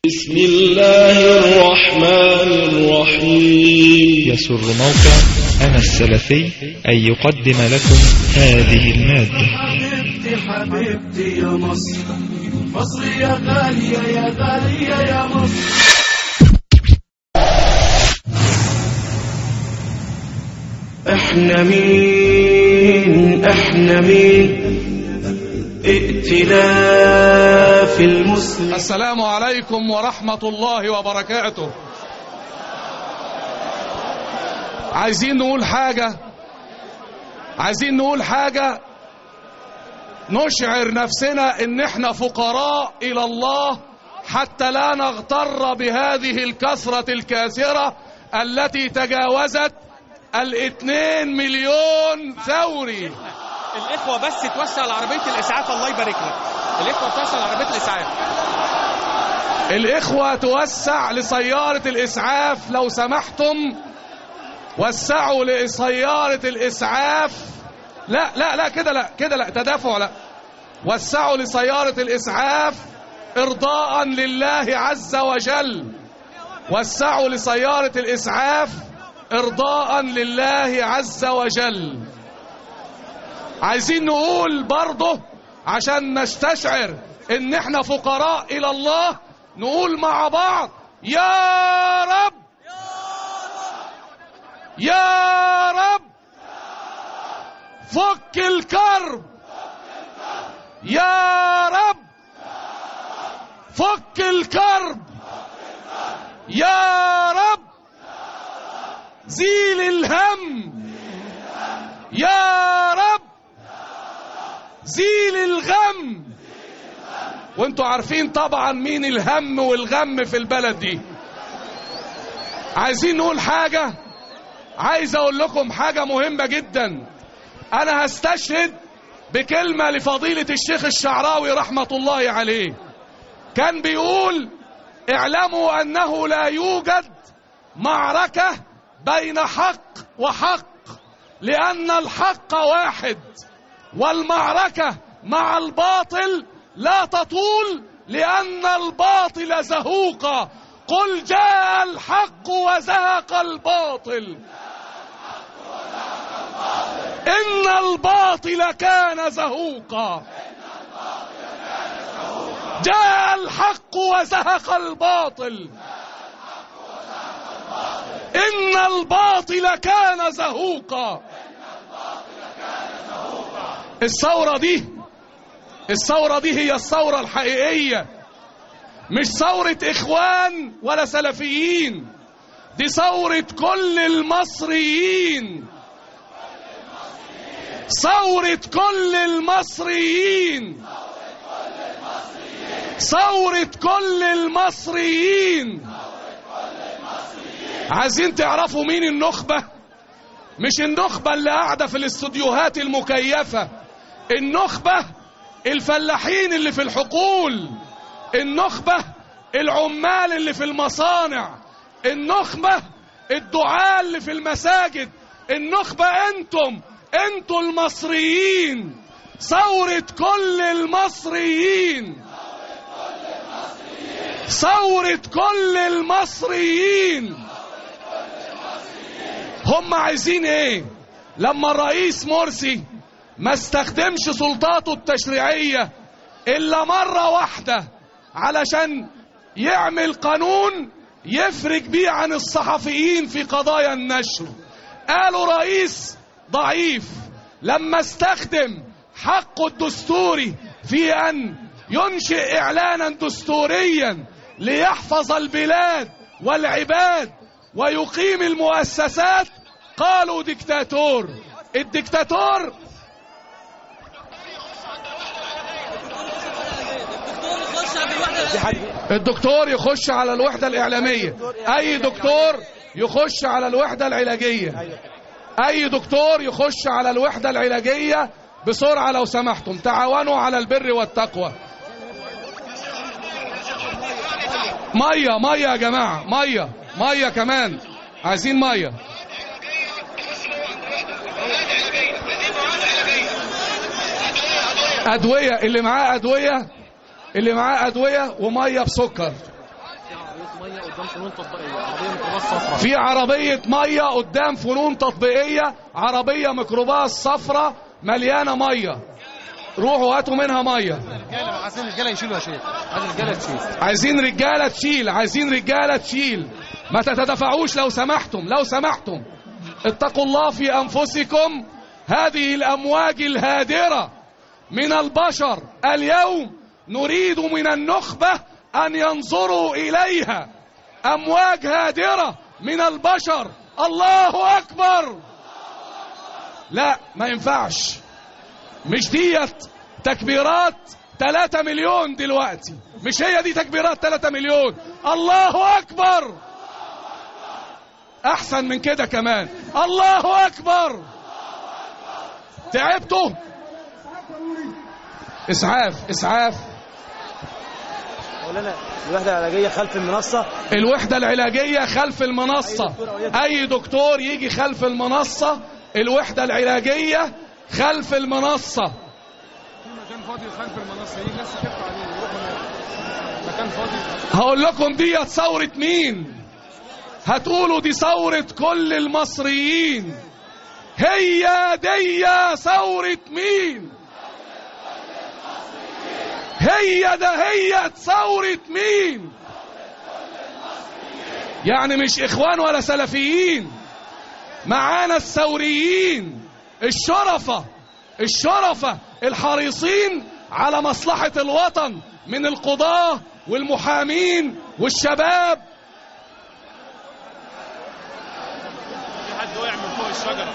بسم الله الرحمن الرحيم يسر موقع أنا السلفي أن يقدم لكم هذه المادة حبيبتي حبيبتي يا مصر مصر يا غالية يا غالية يا مصر احنا مين احنا مين ائتلاف المسلم السلام عليكم ورحمة الله وبركاته عايزين نقول حاجة عايزين نقول حاجة نشعر نفسنا ان احنا فقراء الى الله حتى لا نغتر بهذه الكثرة الكاسرة التي تجاوزت الاثنين مليون ثوري الاخوه بس توسع لعربيه الاسعاف الله يبارك لك الاخوه توسع لعربيه الاسعاف الإخوة توسع لسيارة الإسعاف لو سمحتم وسعوا لسيارة الإسعاف لا لا لا كده لا كده لا تدافع لا وسعوا لسيارة الإسعاف إرضاء لله عز وجل وسعوا لسيارة الإسعاف إرضاء لله عز وجل عايزين نقول برضه عشان نستشعر ان احنا فقراء الى الله نقول مع بعض يا رب يا رب فك الكرب يا رب فك الكرب يا رب زيل الهم يا رب زيل الغم وانتوا عارفين طبعا مين الهم والغم في البلد دي عايزين نقول حاجة عايز اقول لكم حاجة مهمة جدا انا هستشهد بكلمة لفضيلة الشيخ الشعراوي رحمة الله عليه كان بيقول اعلموا انه لا يوجد معركة بين حق وحق لان الحق واحد والمعركة مع الباطل لا تطول لأن الباطل زهوقا قل جاء الحق وزهق الباطل إن الباطل كان زهوقا جاء الحق وزهق الباطل إن الباطل كان زهوقا الثورة دي الثورة دي هي الثورة الحقيقية مش ثورة إخوان ولا سلفيين دي ثورة كل المصريين ثورة كل المصريين ثورة كل المصريين عايزين تعرفوا مين النخبة مش النخبة اللي قاعدة في الاستوديوهات المكيفة النخبة الفلاحين اللي في الحقول النخبة العمال اللي في المصانع النخبة الدعاة اللي في المساجد النخبة انتم انتم المصريين ثورة كل المصريين ثورة كل المصريين هم عايزين ايه لما الرئيس مرسي ما استخدمش سلطاته التشريعية إلا مرة واحدة علشان يعمل قانون يفرق بيه عن الصحفيين في قضايا النشر قالوا رئيس ضعيف لما استخدم حقه الدستوري في أن ينشئ إعلانا دستوريا ليحفظ البلاد والعباد ويقيم المؤسسات قالوا ديكتاتور الديكتاتور الدكتور يخش على الوحدة الإعلامية أي دكتور يخش على الوحدة العلاجية أي دكتور يخش على الوحدة العلاجية بسرعة لو سمحتم تعاونوا على البر والتقوى مية مية يا جماعة مية مية كمان عايزين مية أدوية اللي معاه أدوية اللي معاه أدوية ومية بسكر في عربية مية قدام فنون تطبيقية عربية ميكروباص صفرة مليانة مية روحوا هاتوا منها مية عايزين الرجاله يشيلوا يا شيخ عايز الرجاله تشيل عايزين رجالة تشيل عايزين رجالة تشيل ما تتدفعوش لو سمحتم لو سمحتم اتقوا الله في أنفسكم هذه الأمواج الهادرة من البشر اليوم نريد من النخبة أن ينظروا إليها أمواج هادرة من البشر الله أكبر لا ما ينفعش مش ديت تكبيرات 3 مليون دلوقتي مش هي دي تكبيرات 3 مليون الله أكبر أحسن من كده كمان الله أكبر تعبتوا إسعاف إسعاف مولانا الوحدة العلاجية خلف المنصة الوحدة العلاجية خلف المنصة أي دكتور يجي خلف المنصة الوحدة العلاجية خلف المنصة مكان فاضي خلف المنصه دي الناس تخف عليه يروح هناك. مكان فاضي هقول لكم دي ثورة مين هتقولوا دي ثورة كل المصريين هي دي ثورة مين هي ده هي ثورة مين يعني مش اخوان ولا سلفيين معانا الثوريين الشرفة الشرفة الحريصين على مصلحة الوطن من القضاة والمحامين والشباب في حد وقع من فوق الشجره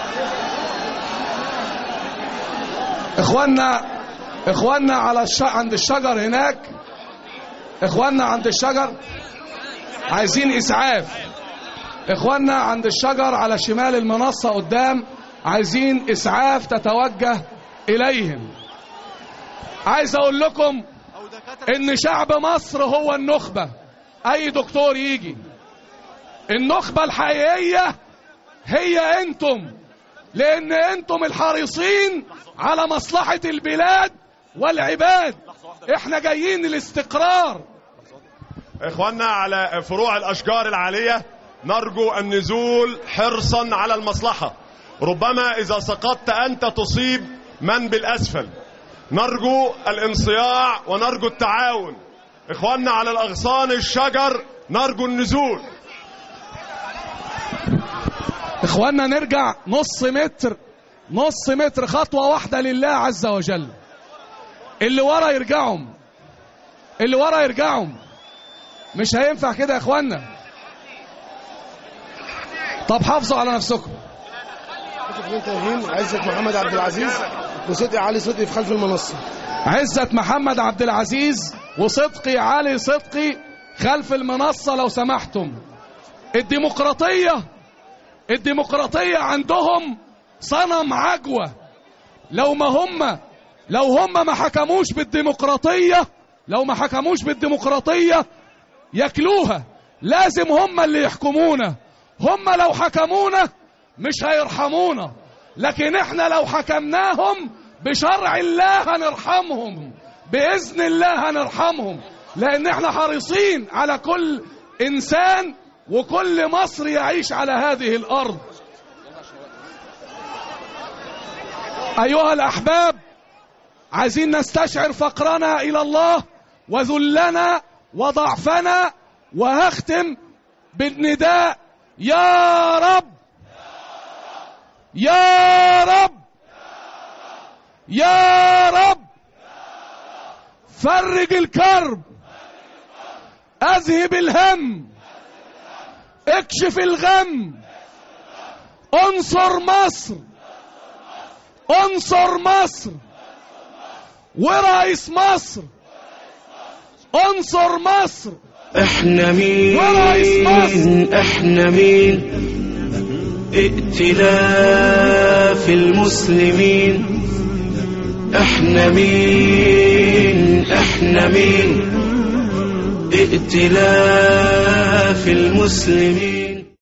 اخواننا اخواننا على الش... عند الشجر هناك اخواننا عند الشجر عايزين اسعاف اخواننا عند الشجر على شمال المنصة قدام عايزين اسعاف تتوجه اليهم عايز اقول لكم ان شعب مصر هو النخبة اي دكتور يجي النخبة الحقيقية هي انتم لان انتم الحريصين على مصلحة البلاد والعباد احنا جايين الاستقرار اخواننا على فروع الاشجار العاليه نرجو النزول حرصا على المصلحه ربما اذا سقطت انت تصيب من بالاسفل نرجو الانصياع ونرجو التعاون اخواننا على الاغصان الشجر نرجو النزول اخواننا نرجع نص متر نص متر خطوة واحدة لله عز وجل اللي ورا يرجعهم اللي ورا يرجعهم مش هينفع كده يا اخوانا طب حافظوا على نفسكم اثنين تايهين عزت محمد عبد العزيز وصدقي علي صدقي في خلف المنصة عزت محمد عبد العزيز وصدقي علي صدقي خلف المنصة لو سمحتم الديمقراطية الديمقراطية عندهم صنم عجوة لو ما هم لو هم ما حكموش بالديمقراطية لو ما حكموش بالديمقراطية ياكلوها لازم هم اللي يحكمونا هم لو حكمونا مش هيرحمونا لكن احنا لو حكمناهم بشرع الله هنرحمهم بإذن الله هنرحمهم لأن احنا حريصين على كل إنسان وكل مصر يعيش على هذه الأرض أيها الأحباب عايزين نستشعر فقرنا إلى الله وذلنا وضعفنا وهختم بالنداء يا رب يا رب يا رب فرج الكرب اذهب الهم اكشف الغم انصر مصر انصر مصر ورئيس مصر انصر مصر احنا مين ورئيس مصر. احنا مين ائتلاف المسلمين احنا مين احنا مين ائتلاف المسلمين